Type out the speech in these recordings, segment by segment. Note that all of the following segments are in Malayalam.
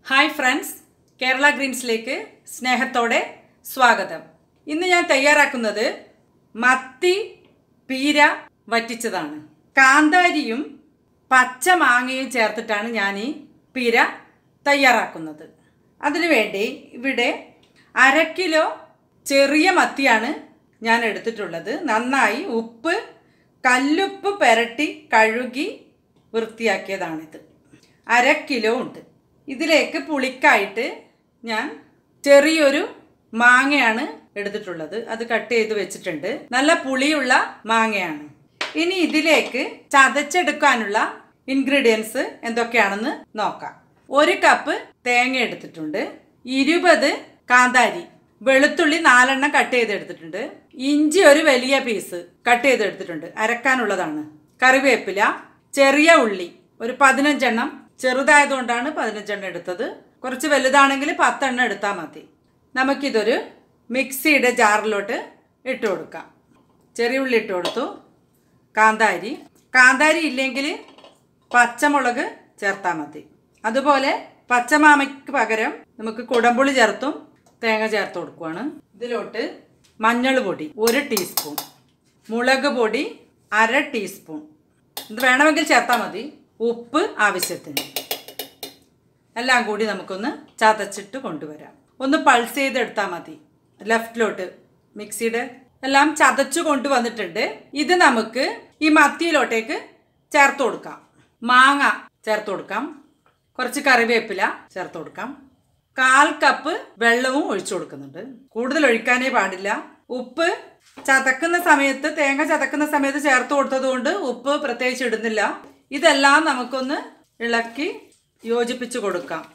ഹായ് ഫ്രണ്ട്സ് കേരള ഗ്രീൻസിലേക്ക് സ്നേഹത്തോടെ സ്വാഗതം ഇന്ന് ഞാൻ തയ്യാറാക്കുന്നത് മത്തി പീര വറ്റിച്ചതാണ് കാന്താരിയും പച്ച മാങ്ങയും ചേർത്തിട്ടാണ് ഞാൻ ഈ പീര തയ്യാറാക്കുന്നത് അതിനുവേണ്ടി ഇവിടെ അര കിലോ ചെറിയ മത്തിയാണ് ഞാൻ എടുത്തിട്ടുള്ളത് നന്നായി ഉപ്പ് കല്ലുപ്പ് പുരട്ടി കഴുകി വൃത്തിയാക്കിയതാണിത് അര കിലോ ഉണ്ട് ഇതിലേക്ക് പുളിക്കായിട്ട് ഞാൻ ചെറിയൊരു മാങ്ങയാണ് എടുത്തിട്ടുള്ളത് അത് കട്ട് ചെയ്ത് വെച്ചിട്ടുണ്ട് നല്ല പുളിയുള്ള മാങ്ങയാണ് ഇനി ഇതിലേക്ക് ചതച്ചെടുക്കാനുള്ള ഇൻഗ്രീഡിയൻസ് എന്തൊക്കെയാണെന്ന് നോക്കാം ഒരു കപ്പ് തേങ്ങ എടുത്തിട്ടുണ്ട് ഇരുപത് കാന്താരി വെളുത്തുള്ളി നാലെണ്ണം കട്ട് ചെയ്തെടുത്തിട്ടുണ്ട് ഇഞ്ചി ഒരു വലിയ പീസ് കട്ട് ചെയ്തെടുത്തിട്ടുണ്ട് അരക്കാനുള്ളതാണ് കറിവേപ്പില ചെറിയ ഉള്ളി ഒരു പതിനഞ്ചെണ്ണം ചെറുതായതുകൊണ്ടാണ് പതിനഞ്ചെണ്ണം എടുത്തത് കുറച്ച് വലുതാണെങ്കിൽ പത്തെണ്ണം എടുത്താൽ മതി നമുക്കിതൊരു മിക്സിയുടെ ജാറിലോട്ട് ഇട്ട് കൊടുക്കാം ചെറിയ ഉള്ളി ഇട്ട് കൊടുത്തു കാന്താരി കാന്താരി ഇല്ലെങ്കിൽ പച്ചമുളക് ചേർത്താൽ മതി അതുപോലെ പച്ചമാമയ്ക്ക് പകരം നമുക്ക് കുടംപുളി ചേർത്തും തേങ്ങ ചേർത്ത് കൊടുക്കുവാണ് ഇതിലോട്ട് മഞ്ഞൾ പൊടി ഒരു ടീസ്പൂൺ മുളക് പൊടി അര ടീസ്പൂൺ ഇത് വേണമെങ്കിൽ ചേർത്താൽ മതി ഉപ്പ് ആവശ്യത്തിന് എല്ലാം കൂടി നമുക്കൊന്ന് ചതച്ചിട്ട് കൊണ്ടുവരാം ഒന്ന് പൾസ് ചെയ്തെടുത്താൽ മതി ലെഫ്റ്റിലോട്ട് മിക്സിയുടെ എല്ലാം ചതച്ചു കൊണ്ടുവന്നിട്ടുണ്ട് ഇത് നമുക്ക് ഈ മത്തിയിലോട്ടേക്ക് ചേർത്ത് കൊടുക്കാം മാങ്ങ ചേർത്ത് കൊടുക്കാം കുറച്ച് കറിവേപ്പില ചേർത്ത് കൊടുക്കാം കാൽ കപ്പ് വെള്ളവും ഒഴിച്ചു കൊടുക്കുന്നുണ്ട് കൂടുതൽ ഒഴിക്കാനേ പാടില്ല ഉപ്പ് ചതക്കുന്ന സമയത്ത് തേങ്ങ ചതക്കുന്ന സമയത്ത് ചേർത്ത് കൊടുത്തത് കൊണ്ട് ഉപ്പ് പ്രത്യേകിച്ച് ഇടുന്നില്ല ഇതെല്ലാം നമുക്കൊന്ന് ഇളക്കി യോജിപ്പിച്ച് കൊടുക്കാം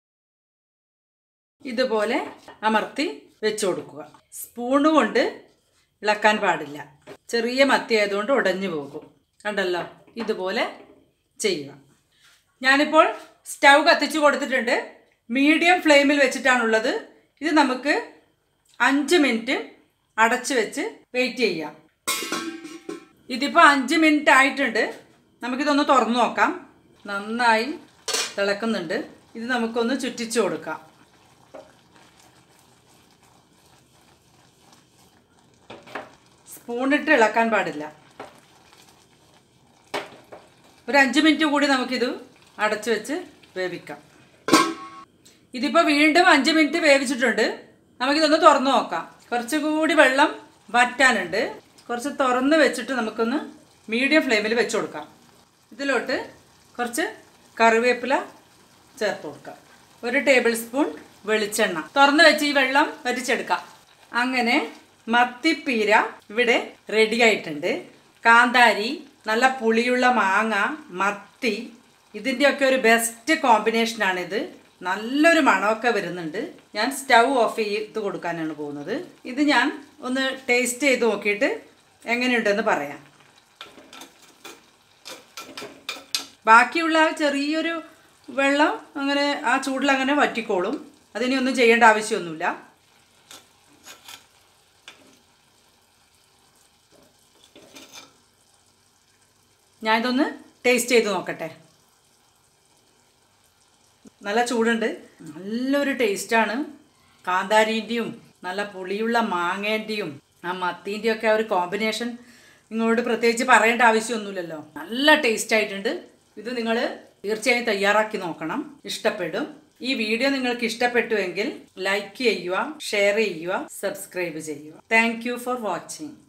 ഇതുപോലെ അമർത്തി വെച്ചു കൊടുക്കുക സ്പൂണ് കൊണ്ട് ഇളക്കാൻ പാടില്ല ചെറിയ മത്തി ആയതുകൊണ്ട് ഉടഞ്ഞു പോകും കണ്ടല്ലോ ഇതുപോലെ ചെയ്യുക ഞാനിപ്പോൾ സ്റ്റൗ കത്തിച്ച് കൊടുത്തിട്ടുണ്ട് മീഡിയം ഫ്ലെയിമിൽ വെച്ചിട്ടാണുള്ളത് ഇത് നമുക്ക് അഞ്ച് മിനിറ്റ് അടച്ചു വെച്ച് വെയിറ്റ് ചെയ്യാം ഇതിപ്പോൾ അഞ്ച് മിനിറ്റ് ആയിട്ടുണ്ട് നമുക്കിതൊന്ന് തുറന്നു നോക്കാം നന്നായി തിളക്കുന്നുണ്ട് ഇത് നമുക്കൊന്ന് ചുറ്റിച്ചു കൊടുക്കാം സ്പൂണിട്ട് ഇളക്കാൻ പാടില്ല ഒരു അഞ്ച് മിനിറ്റ് കൂടി നമുക്കിത് അടച്ചു വെച്ച് വേവിക്കാം ഇതിപ്പോൾ വീണ്ടും അഞ്ച് മിനിറ്റ് വേവിച്ചിട്ടുണ്ട് നമുക്കിതൊന്ന് തുറന്നു നോക്കാം കുറച്ചുകൂടി വെള്ളം വറ്റാനുണ്ട് കുറച്ച് തുറന്ന് വെച്ചിട്ട് നമുക്കൊന്ന് മീഡിയം ഫ്ലെയിമിൽ വെച്ച് കൊടുക്കാം ഇതിലോട്ട് കുറച്ച് കറിവേപ്പില ചേർത്ത് കൊടുക്കാം ഒരു ടേബിൾ സ്പൂൺ വെളിച്ചെണ്ണ തുറന്ന് വെച്ച് ഈ വെള്ളം വറ്റിച്ചെടുക്കാം അങ്ങനെ മത്തിപ്പീര ഇവിടെ റെഡി ആയിട്ടുണ്ട് കാന്താരി നല്ല പുളിയുള്ള മാങ്ങ മത്തി ഇതിൻ്റെയൊക്കെ ഒരു ബെസ്റ്റ് കോമ്പിനേഷനാണിത് നല്ലൊരു മണമൊക്കെ വരുന്നുണ്ട് ഞാൻ സ്റ്റൗ ഓഫ് ചെയ്ത് കൊടുക്കാനാണ് പോകുന്നത് ഇത് ഞാൻ ഒന്ന് ടേസ്റ്റ് ചെയ്ത് നോക്കിയിട്ട് എങ്ങനെയുണ്ടെന്ന് പറയാം ബാക്കിയുള്ള ആ ചെറിയൊരു വെള്ളം അങ്ങനെ ആ ചൂടിൽ അങ്ങനെ വറ്റിക്കോളും അതിനി ഒന്നും ചെയ്യേണ്ട ആവശ്യമൊന്നുമില്ല ഞാനിതൊന്ന് ടേസ്റ്റ് ചെയ്ത് നോക്കട്ടെ നല്ല ചൂടുണ്ട് നല്ലൊരു ടേസ്റ്റാണ് കാന്താരീൻ്റെയും നല്ല പുളിയുള്ള മാങ്ങേൻ്റെയും ആ മത്തീൻ്റെയും ഒക്കെ ആ ഒരു കോമ്പിനേഷൻ നിങ്ങളോട് പ്രത്യേകിച്ച് പറയേണ്ട ആവശ്യമൊന്നുമില്ലല്ലോ നല്ല ടേസ്റ്റ് ആയിട്ടുണ്ട് ഇത് നിങ്ങൾ തീർച്ചയായും തയ്യാറാക്കി നോക്കണം ഇഷ്ടപ്പെടും ഈ വീഡിയോ നിങ്ങൾക്ക് ഇഷ്ടപ്പെട്ടുവെങ്കിൽ ലൈക്ക് ചെയ്യുക ഷെയർ ചെയ്യുക സബ്സ്ക്രൈബ് ചെയ്യുക താങ്ക് ഫോർ വാച്ചിങ്